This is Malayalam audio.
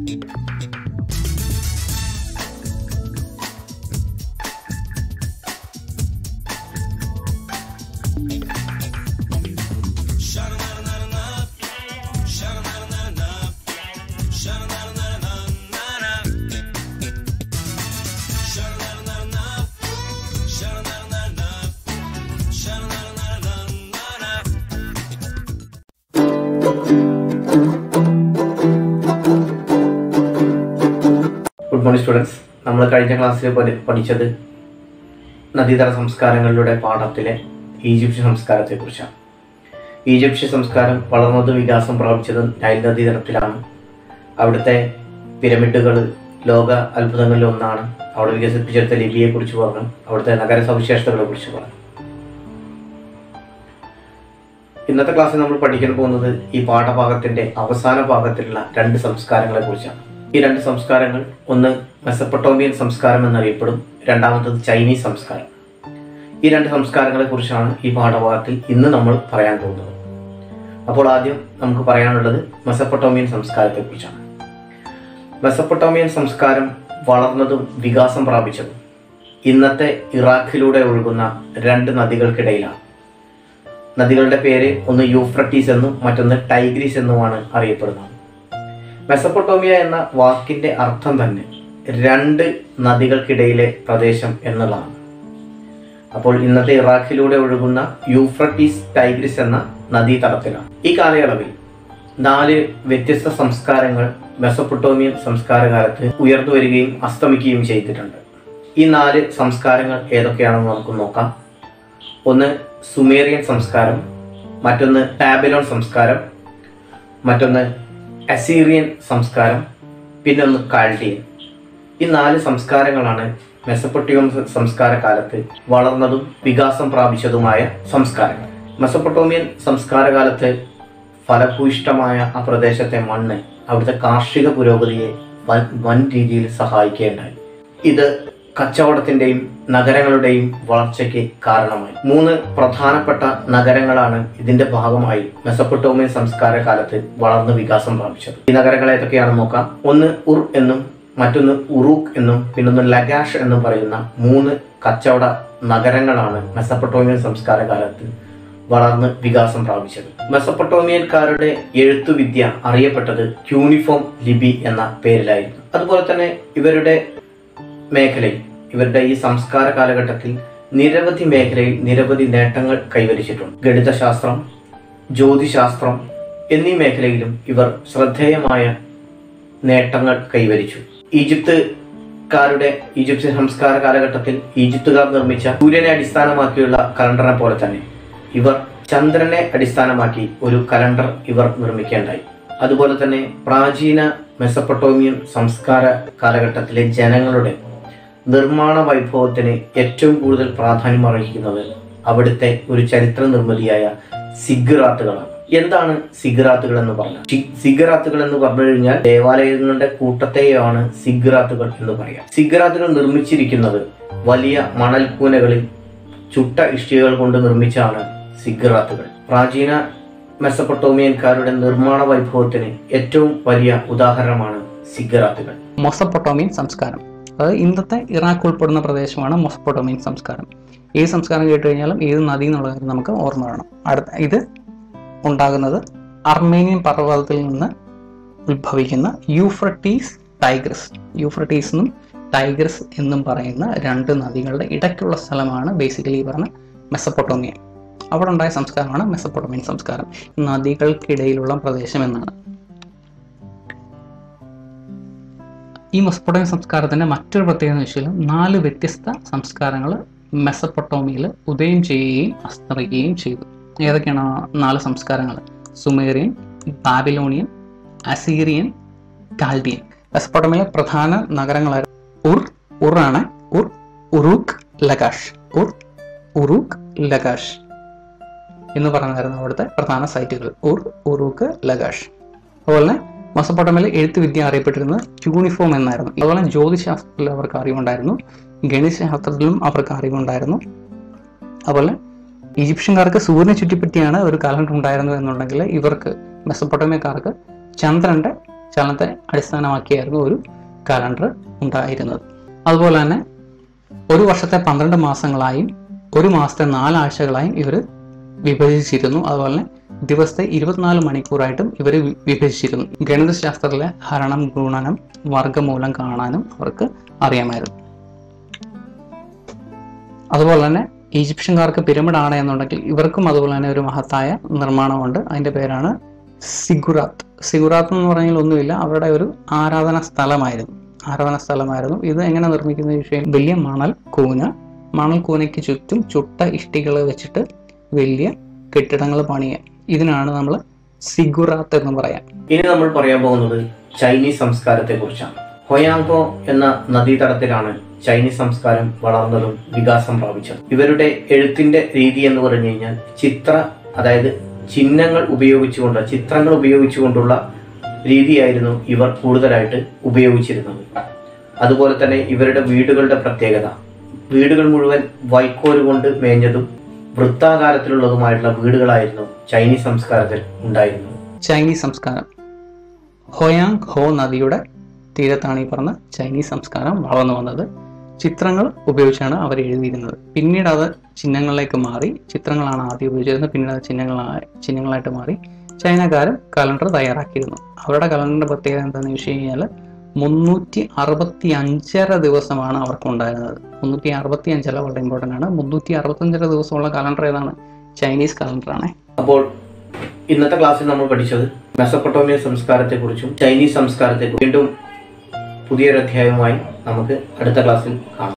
ഗുഡ് മോർണിംഗ് സ്റ്റുഡൻസ് നമ്മൾ കഴിഞ്ഞ ക്ലാസ്സിൽ പഠി- പഠിച്ചത് നദീതട സംസ്കാരങ്ങളുടെ പാഠത്തിലെ ഈജിപ്ഷ്യൻ സംസ്കാരത്തെക്കുറിച്ചാണ് ഈജിപ്ഷ്യൻ സംസ്കാരം വളർന്നതും വികാസം പ്രാപിച്ചതും നൈൽ നദീതടത്തിലാണ് അവിടുത്തെ പിരമിഡുകൾ ലോക അത്ഭുതങ്ങളിൽ ഒന്നാണ് അവിടെ വികസിപ്പിച്ചെടുത്ത ലിപിയെ കുറിച്ച് പറഞ്ഞു അവിടുത്തെ നഗര സവിശേഷതകളെ കുറിച്ച് പറഞ്ഞു ഇന്നത്തെ ക്ലാസ്സിൽ നമ്മൾ പഠിക്കാൻ പോകുന്നത് ഈ പാഠഭാഗത്തിന്റെ അവസാന ഭാഗത്തിലുള്ള രണ്ട് സംസ്കാരങ്ങളെ കുറിച്ചാണ് ഈ രണ്ട് സംസ്കാരങ്ങൾ ഒന്ന് മെസപ്പൊട്ടോമിയൻ സംസ്കാരം എന്നറിയപ്പെടും രണ്ടാമത്തത് ചൈനീസ് സംസ്കാരം ഈ രണ്ട് സംസ്കാരങ്ങളെ കുറിച്ചാണ് ഈ പാഠഭാഗത്തിൽ ഇന്ന് നമ്മൾ പറയാൻ പോകുന്നത് അപ്പോൾ ആദ്യം നമുക്ക് പറയാനുള്ളത് മെസപ്പൊട്ടോമിയൻ സംസ്കാരത്തെ കുറിച്ചാണ് മെസപ്പൊട്ടോമിയൻ സംസ്കാരം വളർന്നതും വികാസം പ്രാപിച്ചതും ഇന്നത്തെ ഇറാഖിലൂടെ ഒഴുകുന്ന രണ്ട് നദികൾക്കിടയിലാണ് നദികളുടെ പേര് ഒന്ന് യൂഫ്രട്ടീസ് എന്നും മറ്റൊന്ന് ടൈഗ്രീസ് എന്നുമാണ് അറിയപ്പെടുന്നത് മെസപ്പൊട്ടോമിയ എന്ന വാക്കിന്റെ അർത്ഥം തന്നെ രണ്ട് നദികൾക്കിടയിലെ പ്രദേശം എന്നുള്ളതാണ് അപ്പോൾ ഇന്നത്തെ ഇറാഖിലൂടെ ഒഴുകുന്ന യൂഫ്രട്ടീസ് ടൈഗ്രിസ് എന്ന നദീതടത്തിലാണ് ഈ കാലയളവിൽ നാല് വ്യത്യസ്ത സംസ്കാരങ്ങൾ മെസപ്പൊട്ടോമിയൻ സംസ്കാരകാലത്ത് ഉയർന്നു വരികയും അസ്തമിക്കുകയും ചെയ്തിട്ടുണ്ട് ഈ നാല് സംസ്കാരങ്ങൾ ഏതൊക്കെയാണെന്ന് നമുക്ക് നോക്കാം ഒന്ന് സുമേറിയൻ സംസ്കാരം മറ്റൊന്ന് ടാബിലോൺ സംസ്കാരം മറ്റൊന്ന് അസീറിയൻ സംസ്കാരം പിന്നെ ഒന്ന് കാൾഡിയൻ ഈ നാല് സംസ്കാരങ്ങളാണ് മെസപ്പൊട്ടിയം സംസ്കാര കാലത്ത് വളർന്നതും വികാസം പ്രാപിച്ചതുമായ സംസ്കാരങ്ങൾ മെസപ്പൊട്ടോമിയൻ സംസ്കാരകാലത്ത് ഫലഭൂയിഷ്ടമായ ആ പ്രദേശത്തെ മണ്ണ് അവിടുത്തെ കാർഷിക പുരോഗതിയെ വൻ വൻ രീതിയിൽ സഹായിക്കുകയുണ്ടായി ഇത് കച്ചവടത്തിന്റെയും നഗരങ്ങളുടെയും വളർച്ചയ്ക്ക് കാരണമായി മൂന്ന് പ്രധാനപ്പെട്ട നഗരങ്ങളാണ് ഇതിന്റെ ഭാഗമായി മെസപ്പൊട്ടോമിയൻ സംസ്കാര കാലത്ത് വളർന്ന് വികാസം പ്രാപിച്ചത് ഈ നഗരങ്ങൾ ഏതൊക്കെയാണെന്ന് നോക്കാം ഒന്ന് ഉർ എന്നും മറ്റൊന്ന് ഉറൂക്ക് എന്നും പിന്നൊന്ന് ലഗാഷ് എന്നും പറയുന്ന മൂന്ന് കച്ചവട നഗരങ്ങളാണ് മെസപ്പൊട്ടോമിയൻ സംസ്കാര കാലത്ത് വളർന്ന് വികാസം പ്രാപിച്ചത് മെസപ്പൊട്ടോമിയൻകാരുടെ എഴുത്തുവിദ്യ അറിയപ്പെട്ടത് ക്യൂണിഫോം ലിപി എന്ന പേരിലായിരുന്നു അതുപോലെ തന്നെ ഇവരുടെ മേഖലയിൽ ഇവരുടെ ഈ സംസ്കാര കാലഘട്ടത്തിൽ നിരവധി മേഖലയിൽ നിരവധി നേട്ടങ്ങൾ കൈവരിച്ചിട്ടുണ്ട് ഗണിതശാസ്ത്രം ജ്യോതിശാസ്ത്രം എന്നീ മേഖലയിലും ഇവർ ശ്രദ്ധേയമായ നേട്ടങ്ങൾ കൈവരിച്ചു ഈജിപ്തുകാരുടെ ഈജിപ്ഷ്യൻ സംസ്കാര കാലഘട്ടത്തിൽ ഈജിപ്തുകാർ നിർമ്മിച്ച സൂര്യനെ അടിസ്ഥാനമാക്കിയുള്ള കലണ്ടറിനെ പോലെ തന്നെ ഇവർ ചന്ദ്രനെ അടിസ്ഥാനമാക്കി ഒരു കലണ്ടർ ഇവർ നിർമ്മിക്കേണ്ടായി അതുപോലെ തന്നെ പ്രാചീന മെസപ്പൊട്ടോമിയൻ സംസ്കാര കാലഘട്ടത്തിലെ ജനങ്ങളുടെ നിർമ്മാണ വൈഭവത്തിന് ഏറ്റവും കൂടുതൽ പ്രാധാന്യം അർഹിക്കുന്നത് അവിടുത്തെ ഒരു ചരിത്ര നിർമ്മിതിയായ സിഗറാത്തുകളാണ് എന്താണ് സിഗറാത്തുകൾ എന്ന് പറഞ്ഞാൽ സി- സിഗറാത്തുകൾ എന്ന് പറഞ്ഞു കഴിഞ്ഞാൽ ദേവാലയങ്ങളുടെ കൂട്ടത്തെയാണ് സിഗറാത്തുകൾ എന്ന് പറയാം സിഗറാത്തുകൾ നിർമ്മിച്ചിരിക്കുന്നത് വലിയ മണൽക്കൂനകളിൽ ചുട്ട ഇഷ്ടികകൾ കൊണ്ട് നിർമ്മിച്ചാണ് സിഗറാത്തുകൾ പ്രാചീന മെസപ്പൊട്ടോമിയൻകാരുടെ നിർമ്മാണ വൈഭവത്തിന് ഏറ്റവും വലിയ ഉദാഹരണമാണ് സിഗറാത്തുകൾ മൊസപ്പൊട്ടോമിയൻ സംസ്കാരം അതായത് ഇന്നത്തെ ഇറാഖ് ഉൾപ്പെടുന്ന പ്രദേശമാണ് മൊസപ്പൊട്ടോമിയൻ സംസ്കാരം ഏത് സംസ്കാരം കേട്ട് കഴിഞ്ഞാലും ഏത് നദി എന്നുള്ള കാര്യം നമുക്ക് ഓർമ്മ വേണം അടുത്ത ഇത് ഉണ്ടാകുന്നത് അർമേനിയൻ പർവ്വതത്തിൽ നിന്ന് ഉത്ഭവിക്കുന്ന യൂഫ്രട്ടീസ് ടൈഗ്രസ് യൂഫ്രട്ടീസ് എന്നും ടൈഗ്രസ് എന്നും പറയുന്ന രണ്ട് നദികളുടെ ഇടയ്ക്കുള്ള സ്ഥലമാണ് ബേസിക്കലി ഈ പറഞ്ഞ മെസപ്പൊട്ടോമിയ അവിടെ ഉണ്ടായ സംസ്കാരമാണ് മെസപ്പൊട്ടോമിയൻ സംസ്കാരം നദികൾക്കിടയിലുള്ള പ്രദേശം എന്നാണ് ഈ മെസപ്പൊട്ടോമിയൻ സംസ്കാരത്തിന്റെ മറ്റൊരു പ്രത്യേകത എന്ന് വെച്ചാൽ നാല് വ്യത്യസ്ത സംസ്കാരങ്ങൾ മെസപ്പൊട്ടോമിയയിൽ ഉദയം ചെയ്യുകയും അസ്തമിക്കുകയും ചെയ്തു ഏതൊക്കെയാണ് ആ നാല് സംസ്കാരങ്ങൾ സുമേറിയൻ ബാബിലോണിയൻ അസീറിയൻ കാൽഡിയൻ മെസപ്പൊട്ടോമിയയിലെ പ്രധാന നഗരങ്ങളായിരുന്നു ഉർ ഉറാണ് ഉർ ഉറൂക്ക് ലഗാഷ് ഉർ ഉറൂക്ക് ലഗാഷ് എന്ന് പറഞ്ഞായിരുന്നു അവിടുത്തെ പ്രധാന സൈറ്റുകൾ ഉർ ഉറൂക്ക് ലഗാഷ് അതുപോലെ തന്നെ മൊസപ്പൊട്ടമയിലെ എഴുത്തുവിദ്യ അറിയപ്പെട്ടിരുന്നത് യൂണിഫോം എന്നായിരുന്നു അതുപോലെ ജ്യോതിശാസ്ത്രത്തിൽ അവർക്ക് അറിവുണ്ടായിരുന്നു ഗണിതശാസ്ത്രത്തിലും അവർക്ക് അറിവുണ്ടായിരുന്നു അതുപോലെ ഈജിപ്ഷ്യൻകാർക്ക് സൂര്യനെ ചുറ്റിപ്പറ്റിയാണ് ഒരു കലണ്ടർ ഉണ്ടായിരുന്നത് എന്നുണ്ടെങ്കിൽ ഇവർക്ക് മെസ്സപ്പൊട്ടമിയക്കാർക്ക് ചന്ദ്രന്റെ ചലനത്തെ അടിസ്ഥാനമാക്കിയായിരുന്നു ഒരു കലണ്ടർ ഉണ്ടായിരുന്നത് അതുപോലെ തന്നെ ഒരു വർഷത്തെ പന്ത്രണ്ട് മാസങ്ങളായും ഒരു മാസത്തെ നാലാഴ്ചകളായും ഇവർ വിഭജിച്ചിരുന്നു അതുപോലെ തന്നെ ദിവസത്തെ ഇരുപത്തിനാല് മണിക്കൂറായിട്ടും ഇവർ വിഭജിച്ചിരുന്നു ഗണിതശാസ്ത്രത്തിലെ ഹരണം ഗുണനം വർഗമൂലം കാണാനും അവർക്ക് അറിയാമായിരുന്നു അതുപോലെ തന്നെ ഈജിപ്ഷ്യൻകാർക്ക് പിരമിഡ് ആണ് എന്നുണ്ടെങ്കിൽ ഇവർക്കും അതുപോലെ തന്നെ ഒരു മഹത്തായ നിർമ്മാണമുണ്ട് അതിൻ്റെ പേരാണ് സിഗുറാത്ത് സിഗുറാത്ത് എന്ന് പറഞ്ഞാൽ ഒന്നുമില്ല അവരുടെ ഒരു ആരാധന സ്ഥലമായിരുന്നു ആരാധന സ്ഥലമായിരുന്നു ഇത് എങ്ങനെ നിർമ്മിക്കുന്ന വിഷയം വലിയ മണൽ കൂന മണൽ കൂനയ്ക്ക് ചുറ്റും ചുട്ട ഇഷ്ടികൾ വെച്ചിട്ട് വലിയ കെട്ടിടങ്ങൾ പണിയുക ഇതിനാണ് നമ്മൾ സിഗുറാത്ത് എന്ന് പറയാം ഇനി നമ്മൾ പറയാൻ പോകുന്നത് ചൈനീസ് സംസ്കാരത്തെ കുറിച്ചാണ് ഹൊയാങ്കോ എന്ന നദീതടത്തിലാണ് ചൈനീസ് സംസ്കാരം വളർന്നതും വികാസം പ്രാപിച്ചത് ഇവരുടെ എഴുത്തിന്റെ രീതി എന്ന് പറഞ്ഞു കഴിഞ്ഞാൽ ചിത്ര അതായത് ചിഹ്നങ്ങൾ ഉപയോഗിച്ചുകൊണ്ട് ചിത്രങ്ങൾ ഉപയോഗിച്ചുകൊണ്ടുള്ള രീതിയായിരുന്നു ഇവർ കൂടുതലായിട്ട് ഉപയോഗിച്ചിരുന്നത് അതുപോലെ തന്നെ ഇവരുടെ വീടുകളുടെ പ്രത്യേകത വീടുകൾ മുഴുവൻ വൈക്കോല് കൊണ്ട് മേഞ്ഞതും വൃത്താകാരത്തിലുള്ളതുമായിട്ടുള്ള വീടുകളായിരുന്നു ചൈനീസ് സംസ്കാരത്തിൽ ഉണ്ടായിരുന്നത് ചൈനീസ് സംസ്കാരം ഹൊയാങ് ഹോ നദിയുടെ തീരത്താണ് ഈ പറഞ്ഞ ചൈനീസ് സംസ്കാരം വളർന്നു വന്നത് ചിത്രങ്ങൾ ഉപയോഗിച്ചാണ് അവർ എഴുതിയിരുന്നത് പിന്നീട് അത് ചിഹ്നങ്ങളിലേക്ക് മാറി ചിത്രങ്ങളാണ് ആദ്യം ഉപയോഗിച്ചിരുന്നത് പിന്നീട് അത് ചിഹ്നങ്ങളായി ചിഹ്നങ്ങളായിട്ട് മാറി ചൈനക്കാരും കലണ്ടർ തയ്യാറാക്കിയിരുന്നു അവരുടെ കലണ്ടറിന്റെ പ്രത്യേകത എന്താണെന്ന് വെച്ച് കഴിഞ്ഞാൽ മുന്നൂറ്റി അറുപത്തി അഞ്ചര ദിവസമാണ് അവർക്ക് ഉണ്ടായിരുന്നത് മുന്നൂറ്റി അറുപത്തി അഞ്ചല്ല വളരെ ഇമ്പോർട്ടൻ്റ് ആണ് മുന്നൂറ്റി അറുപത്തഞ്ചര ദിവസമുള്ള കലണ്ടർ ഏതാണ് ചൈനീസ് കലണ്ടറാണ് അപ്പോൾ ഇന്നത്തെ ക്ലാസ്സിൽ നമ്മൾ പഠിച്ചത് മെസപ്പൊട്ടോമിയ സംസ്കാരത്തെക്കുറിച്ചും ചൈനീസ് സംസ്കാരത്തെക്കുറിച്ചും വീണ്ടും പുതിയൊരു അധ്യായവുമായി നമുക്ക് അടുത്ത ക്ലാസ്സിൽ കാണാം